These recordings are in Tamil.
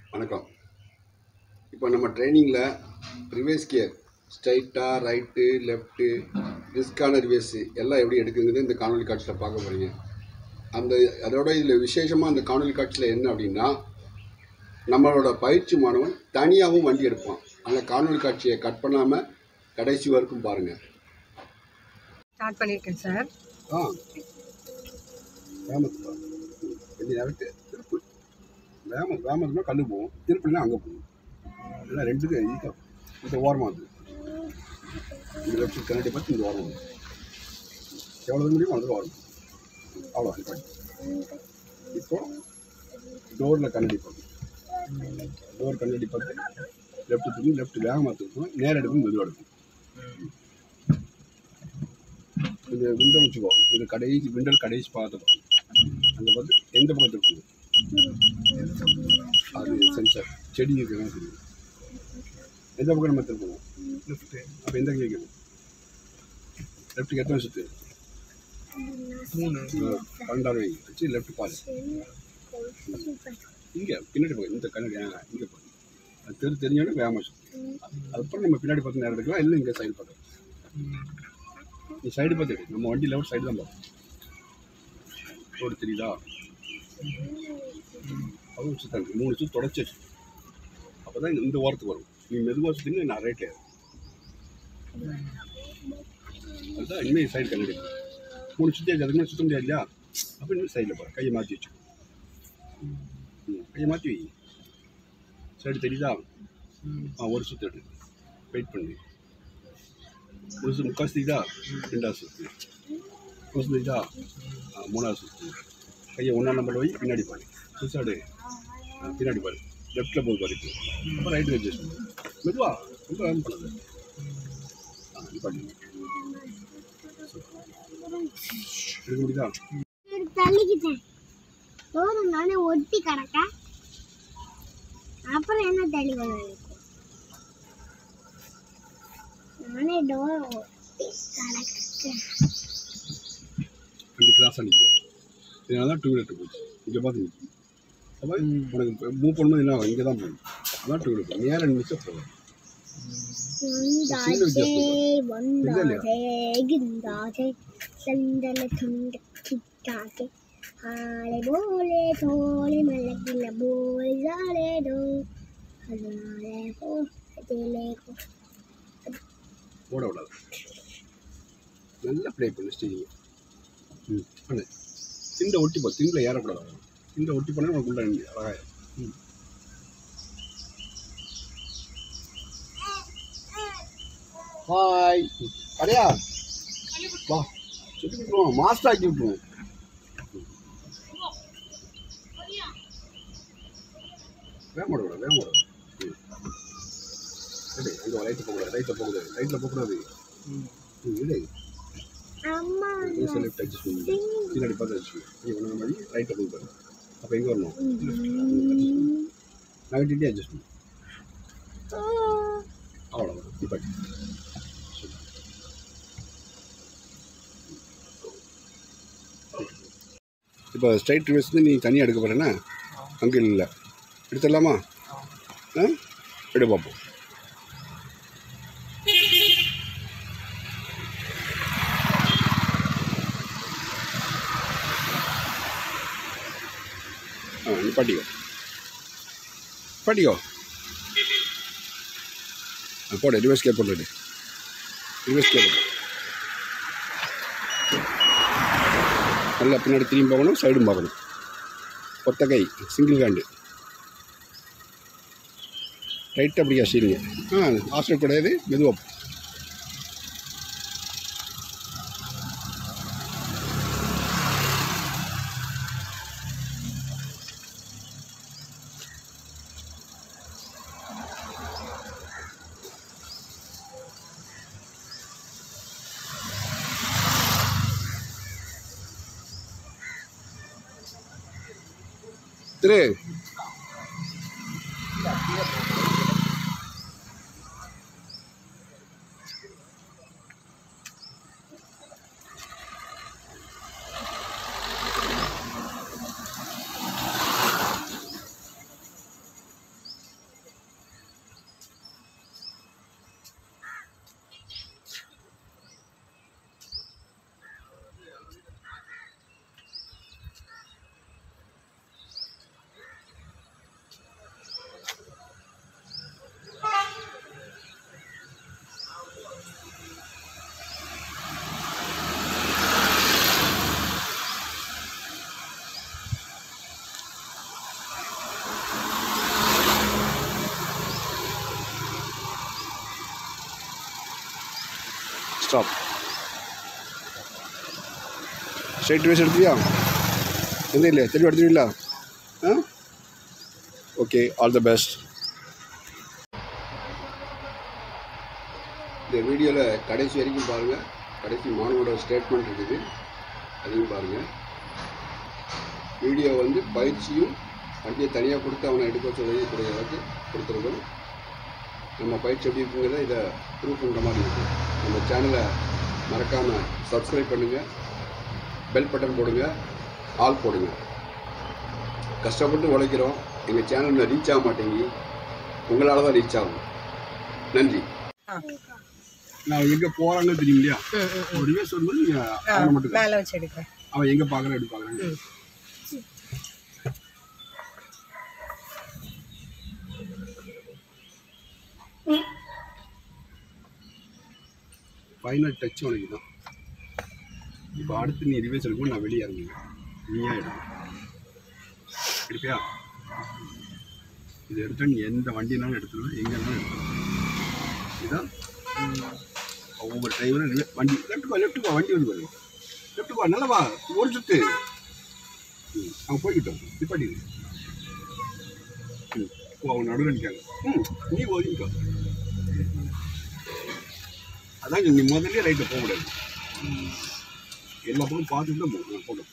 வணக்கம் இப்போ நம்ம ட்ரைனிங்கில் ரிவேஸ் கியர் ஸ்ட்ரைட்டாக ரைட்டு லெஃப்ட்டு ரிஸ்க்கான ரிவேஸு எல்லாம் எப்படி எடுக்குங்கிறது இந்த காணொலி காட்சியில் பார்க்க போகிறீங்க அந்த அதோட இதில் விசேஷமாக அந்த காணொலி காட்சியில் என்ன அப்படின்னா நம்மளோட பயிற்சி மாணவன் தனியாகவும் வண்டி எடுப்பான் அந்த காணொலி காட்சியை கட் பண்ணாமல் கடைசி வரைக்கும் பாருங்கள் ஸ்டார்ட் பண்ணியிருக்கேன் சார் ஆ வேமத்து கொஞ்சம் நேரத்து திருப்பு வேம வேமத்துனா கல் போகும் திருப்பினா அங்கே போகும் இல்லை ரெண்டுக்கும் ஈக்கா இந்த ஓரமாக அது இந்த லெஃப்ட் கண்ணாடி பார்த்து இந்த ஓரம் வந்து எவ்வளோ முடியும் அவ்வளோ ஓரம் அவ்வளோ நிப்பாட்டி இப்போ டோரில் கண்ணாடி பார்க்கணும் டோர் கண்ணாடி பார்த்து லெஃப்ட் திரும்பி லெஃப்ட் வேகமாக திருப்பணும் நேரம் எடுக்கும் மெதுவாக எடுக்கும் இது விண்டோ வச்சுக்கோ இது கடைசி விண்டல் கடைசி பார்த்துக்கோ அங்கே பார்த்து எந்த பக்கம் திருப்பணும் அது சென்சார் செடி இருக்கிறதா தெரியும் எந்த பக்கம் நம்ம திருப்பணும் லெஃப்ட்டு அப்போ எந்த கை வைக்கணும் லெஃப்ட்டுக்கு எத்தனை சுற்று மூணு பன்னெண்டாவது வை வச்சு லெஃப்ட் பால் இங்கே பின்னாடி போய் இந்த கண்ணாடி இங்கே போய் அது தெரி தெரிஞ்சோடனே வேகமாக சுற்று அதுக்கப்புறம் நம்ம பின்னாடி பார்த்து நேரம் எடுக்கலாம் இல்லை இங்கே சைடு பார்க்கலாம் நீ சைடு பார்த்து எடு நம்ம வண்டி லெஃப்ட் சைடு தான் பார்ப்போம் ரோடு தெரியுதா அதுவும் சுத்தாங்க மூணு சுற்று தொடச்சி அப்போ தான் இந்த ஓரத்துக்கு வரும் நீ மெதுவாக சுற்றினா நான் ரைட்டில் அதுதான் இனிமேல் சைடு கண்ணாடி மூணு சுற்றி அதுக்கு மேலே சுற்ற முடியாது இல்லையா அப்போ இன்னும் சைடில் போகிற கையை மாற்றி வச்சு ம், கையை மாற்றி வை சைடு தெரியுதா ஆ ஒரு சுற்று எடு வெயிட் பண்ணு ஒரு சுற்று முக்கால் தெரியுதா ரெண்டாவது சுற்று ஒரு சுற்று தெரியுதா ஆ, மூணாவது சுற்று கையை ஒன்றா நம்பர் வை பின்னாடி பாரு சுசாடு பின்னாடி பாரு லெஃப்ட்டில் போய் பாரு இப்போ. அப்புறம் ரைட்டு அட்ஜஸ்ட் பண்ணு மெதுவா ரொம்ப வேகம் பண்ணது ஆ நிப்பாட்டி எடுக்க முடியுதா தள்ளிக்கிட்டேன் டோர் நானே ஒட்டி கிடக்க அப்புறம் என்ன தள்ளி கொண்டு இருக்கும் நானே டோர் ஒட்டி கிடக்கேன் வண்டி கிராஸ் அடிக்கும் இதனால தான் டூ வீலர் போச்சு இங்கே பார்த்து நிற்கும் அப்போ உனக்கு மூவ் பண்ணும்போது என்ன ஆகும் இங்கே தான் போகணும் அதான் டூ வீலர் நேரம் நிமிஷம் போகும் வந்தாச்சே இல்லையா? வந்தாச்சே கிந்தாச்சே சந்தன துண்ட கிட்டாச்சே ஆளே போலே தோளே மலக்கில போலே ஜாலே டோ அதனாலே ஹோ அதிலே ஹோ ஓட விடாது நல்லா ப்ளே பண்ணு ஸ்டீரிங் ம் பண்ணு திண்டை ஒட்டி போ திண்டில் ஏறக்கூடாது திண்டை ஒட்டி போனால் உனக்கு உள்ள அழகாக ம் ஹாய் அடையா வா சொல்லி கொடுத்துருவோம் மாஸ்டர் ஆக்கி விட்டுருவோம் வேமோட விட வேமோட ம் சரி அங்கே லைட்டில் போகக்கூடாது லைட்டில் போகக்கூடாது லைட்டில் போகக்கூடாது ம் இல்லை அம்மா ஈஸியாக லெஃப்ட் அட்ஜஸ்ட் பண்ணி பின்னாடி பார்த்து அட்ஜஸ்ட் பண்ணி பண்ண மாதிரி ரைட்டில் போய் பாரு அப்போ எங்கே வரணும் நெகட்டிவிட்டி அட்ஜஸ்ட் பண்ணு அவ்வளோதான் நிப்பாட்டி இப்போ ஸ்ட்ரைட் ரிவர்ஸ் நீ தனியாக எடுக்க போகிறேன்னா அங்கே இல்லை எடுத்துடலாமா ஆ எடு பார்ப்போம் ஆ நிப்பாட்டிக்கோ நிப்பாட்டிக்கோ ஆ போடு ரிவர்ஸ் கேர் போட்டு ரிவர்ஸ் கேர் நல்லா பின்னாடி திரும்பி பார்க்கணும் சைடும் பார்க்கணும் ஒத்த கை சிங்கிள் ஹேண்டு ரைட் அப்படியா சரிங்க ஆ ஹாஸ்டல் கிடையாது மெதுவாக திரு ஸ்டாப் ஸ்ட்ரைட் ரிவேஸ் எடுத்துவியா எந்த இல்லை தெளிவாக எடுத்துவீங்களா ஆ ஓகே ஆல் த பெஸ்ட் இந்த வீடியோவில் கடைசி வரைக்கும் பாருங்கள் கடைசி மாணவனோட ஸ்டேட்மெண்ட் இருக்குது அதையும் பாருங்கள் வீடியோ வந்து பயிற்சியும் வண்டியை தனியாக கொடுத்து அவனை எடுக்க வச்சதையும் கூடிய அளவுக்கு கொடுத்துருக்கோம் நம்ம பயிற்சி எப்படி இருக்குங்கிறத இதை ப்ரூவ் பண்ணுற மாதிரி இருக்குது நம்ம சேனலை மறக்காமல் சப்ஸ்கிரைப் பண்ணுங்கள் பெல் பட்டன் போடுங்க ஆல் போடுங்க கஷ்டப்பட்டு உழைக்கிறோம் எங்கள் சேனலில் ரீச் ஆக மாட்டேங்கி உங்களால் தான் ரீச் ஆகும் நன்றி ஆ. நான் எங்கே போகிறாங்கன்னு தெரியும் இல்லையா ம் ம் ஒரு ரிவேஸ் வரும்போது நீங்கள் ஆ அவனை மட்டும் மேலே வச்சு எடுக்கிறேன் அவன் எங்கே பார்க்குறான் எப்படி பார்க்குறாங்க ம் ஃபைனல் டச் உனக்கு தான் இப்போ அடுத்து நீ ரிவேஸ் எடுக்கும் நான் வெளியே இறங்குவேன் நீயா எடுக்கும் எடுப்பியா இது எடுத்தா நீ எந்த வண்டினாலும் எடுத்துருவேன் எங்கேனாலும் எடுத்துருவேன் இதுதான் ஒவ்வொரு டிரைவரும் ரிவே- வண்டி லெஃப்ட்டுக்கோ லெஃப்ட்டுக்கோ வண்டி வந்து பாருங்க லெஃப்ட்டுக்கோ நல்லா வா ஒரு சுத்து ம் அவன் போய்கிட்டோம் நிப்பாட்டி ம் ஓ அவன் நடுவில் நிற்காங்க ம் நீ ஒதுங்கிக்கோ அதான் நீ முதல்ல ரைட்டில் போக முடியாது எல்லா பக்கம் பார்த்துட்டு தான் போகணும் போகணும்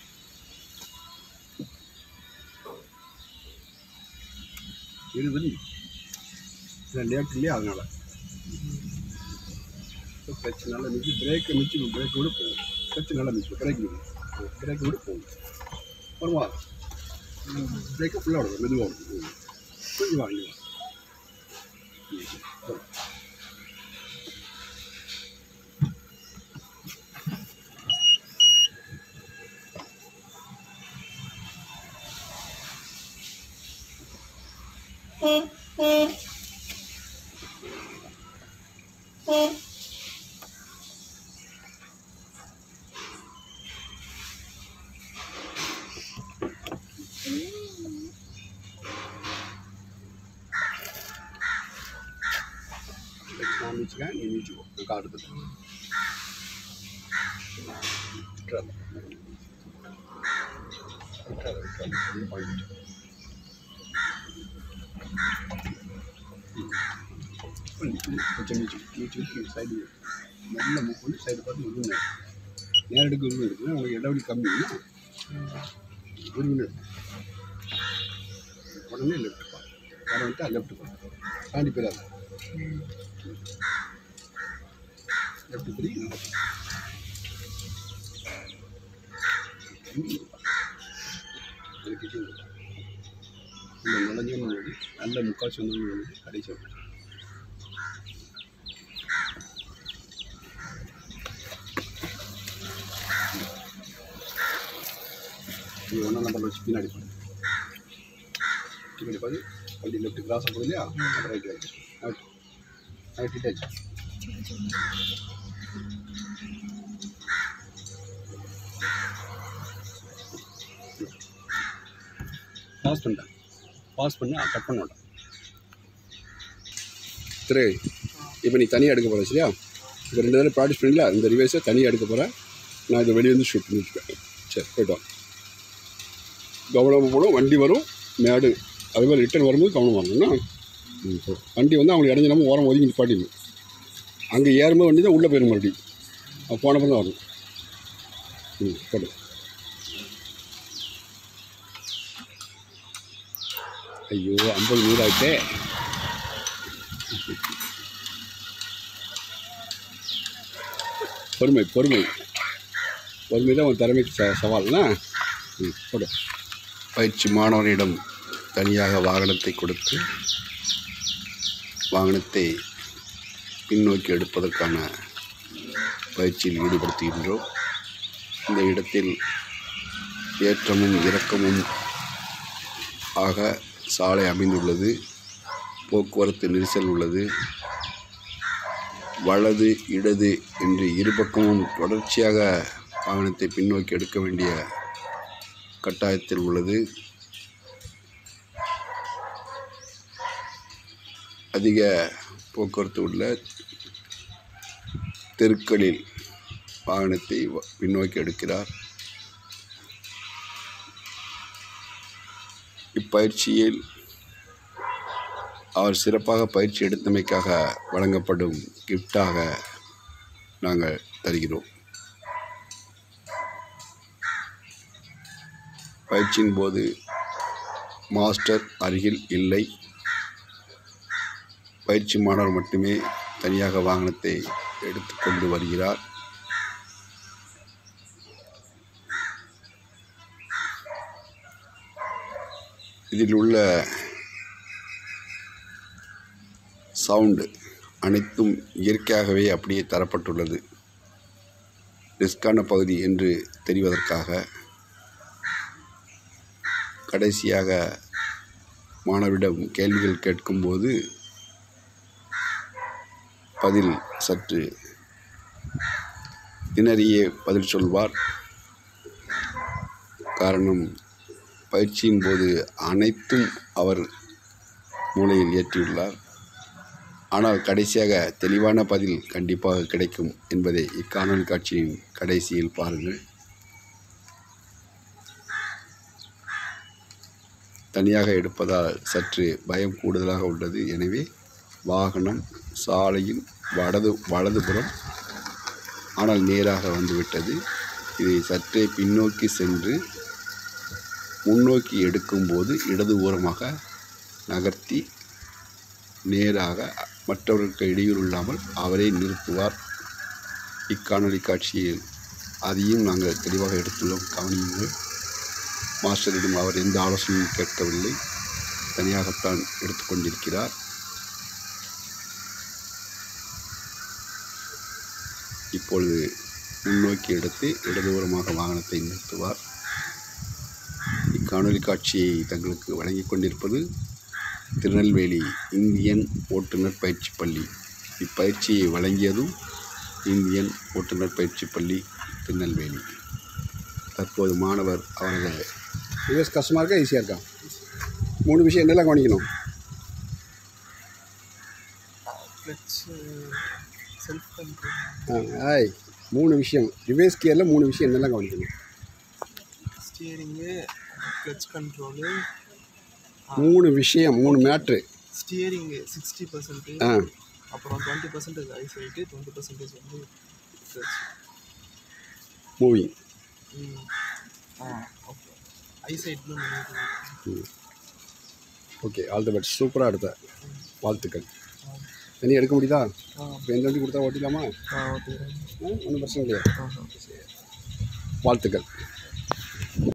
இருபது இல்லை லேட் இல்லையா அதனால பிரச்சனை நல்லா மிச்சு பிரேக்கை மிச்சு பிரேக் விட போகும் பிரச்சனை நல்லா மிச்சு பிரேக் விடும் பிரேக் விட போகும் வருவா பிரேக்கை ஃபுல்லாக விடும் மெதுவாக விடும் ம். கொஞ்சம் வாங்க வா ம், சரி. நான் மிச்சுக்கேன் நீ மிச்சுக்கோ நான் கார் எடுத்துட்டேன் விட்டுறாத. விட்டுறாத, விட்டுறாத. ஒண்ணும் பாயிண்ட். ம். கொஞ்சம் கொஞ்சம் மிச்சு மிச்சு மிச்சு சைடு நல்ல மூவ் பண்ணி சைடு பார்த்து விடுங்க நேரடிக்கு உரிமை இருக்குன்னா உங்களுக்கு இடைவெளி கம்மின்னா உரிமை உடனே லெஃப்ட் பா வர விட்டா லெஃப்ட் பா தாண்டி போயிடாத லெஃப்ட் த்ரீ இந்த நுழைஞ்சோன்னு வேண்டி நல்ல முக்கால் சொந்தம் வேண்டி கடைசி வரும். நீ ஒன்றாம் நம்பர் வச்சு பின்னாடி பண்ணு பின்னாடி பார்த்து வண்டி லெஃப்ட் கிராஸ் ஆகுது இல்லையா அப்புறம் right right right right touch pass பண்ணிட்டேன் பாஸ் பண்ணி கட் பண்ண மாட்டேன் திரு இப்போ நீ தனியாக எடுக்க போகிற சரியா இப்போ ரெண்டு தடவை ப்ராக்டிஸ் பண்ணல இந்த ரிவைஸை தனியாக எடுக்க போகிறேன் நான் இதை வெளியே வந்து ஷூட் பண்ணிட்டுருக்கேன் சரி போய்ட்டு வா கவனமாக போடும் வண்டி வரும் மேடு அதே மாதிரி ரிட்டர்ன் வரும்போது கவனமாக இருக்கணும்னா ம் போ. வண்டி வந்து அவங்களுக்கு இடைஞ்ச நம்ம ஓரம் ஒதுங்கி நிப்பாட்டிடணும் அங்கே ஏறும்போது வண்டி தான் உள்ளே போயிடும் மறுபடியும் அவன் போனப்போ தான் வரும் ம் போடு ஐயோ ஐம்பது நூறு ஆயிட்டே பொறுமை பொறுமை பொறுமை தான் உன் திறமைக்கு ச சவால்னா ம் போடு பயிற்சி மாணவனிடம் தனியாக வாகனத்தை கொடுத்து வாகனத்தை பின்னோக்கி எடுப்பதற்கான பயிற்சியில் ஈடுபடுத்துகின்றோம் இந்த இடத்தில் ஏற்றமும் இறக்கமும் ஆக சாலை அமைந்துள்ளது போக்குவரத்து நெரிசல் உள்ளது வலது இடது என்று இருபக்கமும் தொடர்ச்சியாக வாகனத்தை பின்னோக்கி எடுக்க வேண்டிய கட்டாயத்தில் உள்ளது அதிக போக்குவரத்து உள்ள தெருக்களில் வாகனத்தை வ- பின்னோக்கி எடுக்கிறார் இப்பயிற்சியில் அவர் சிறப்பாக பயிற்சி எடுத்தமைக்காக வழங்கப்படும் கிஃப்டாக நாங்கள் தருகிறோம் பயிற்சியின் போது மாஸ்டர் அருகில் இல்லை பயிற்சி மாணவர் மட்டுமே தனியாக வாகனத்தை எடுத்துக்கொண்டு வருகிறார் இதில் உள்ள சவுண்டு அனைத்தும் இயற்கையாகவே அப்படியே தரப்பட்டுள்ளது ரிஸ்கான பகுதி என்று தெரிவதற்காக கடைசியாக மாணவரிடம் கேள்விகள் கேட்கும்போது பதில் சற்று திணறியே பதில் சொல்வார் காரணம் பயிற்சியின் போது அனைத்தும் அவர் மூளையில் ஏற்றியுள்ளார் ஆனால் கடைசியாக தெளிவான பதில் கண்டிப்பாக கிடைக்கும் என்பதை இக்காணொலி காட்சியின் கடைசியில் பாருங்கள் தனியாக எடுப்பதால் சற்று பயம் கூடுதலாக உள்ளது எனவே வாகனம் சாலையின் வலது வலதுபுறம் ஆனால் நேராக வந்துவிட்டது இதை சற்றே பின்னோக்கி சென்று முன்னோக்கி எடுக்கும்போது இடது ஓரமாக நகர்த்தி நேராக மற்றவர்களுக்கு இடையூறு இல்லாமல் அவரே நிறுத்துவார் இக்காணொலி காட்சியில் அதையும் நாங்கள் தெளிவாக எடுத்துள்ளோம் கவனியுங்கள் மாஸ்டரிடம் அவர் எந்த ஆலோசனையும் கேட்கவில்லை தனியாகத்தான் எடுத்துக்கொண்டிருக்கிறார் இப்பொழுது முன்னோக்கி எடுத்து இடதுபுறமாக வாகனத்தை நிறுத்துவார் இக்காணொலி காட்சியை தங்களுக்கு வழங்கிக் கொண்டிருப்பது திருநெல்வேலி இந்தியன் ஓட்டுநர் பயிற்சி பள்ளி இப்பயிற்சியை வழங்கியதும் இந்தியன் ஓட்டுநர் பயிற்சி பள்ளி திருநெல்வேலி தற்போது மாணவர் அவர்கள் யூஎஸ் கஷ்டமாக இருக்கா ஈஸியாக இருக்கா மூணு விஷயம் என்னெல்லாம் கவனிக்கணும் கிளச் செல்ஃப் கண்ட்ரோல் ஆ ஆய் மூணு விஷயம் ரிவேஸ் கியரில் மூணு விஷயம் என்னெல்லாம் கவனிக்கணும் ஸ்டியரிங்கு கிளச் கண்ட்ரோலு மூணு விஷயம் மூணு மேட்ரு ஸ்டியரிங்கு சிக்ஸ்டி பர்சன்ட் ஆ அப்புறம் twenty percentage eye sight twenty percentage வந்து கிளச் மூவிங் ம் ஆ ஓகே ஐ சைட்னு ஓகே ஆல் த பெஸ்ட் சூப்பராக எடுத்த வாழ்த்துக்கள் தண்ணி எடுக்க முடியுதா ஆ இப்போ எந்த வண்டி கொடுத்தா ஓட்டிக்கலாமா ஆ ஓகே ஒன்றும் பிரச்சனை இல்லையா ஆ வாழ்த்துக்கள்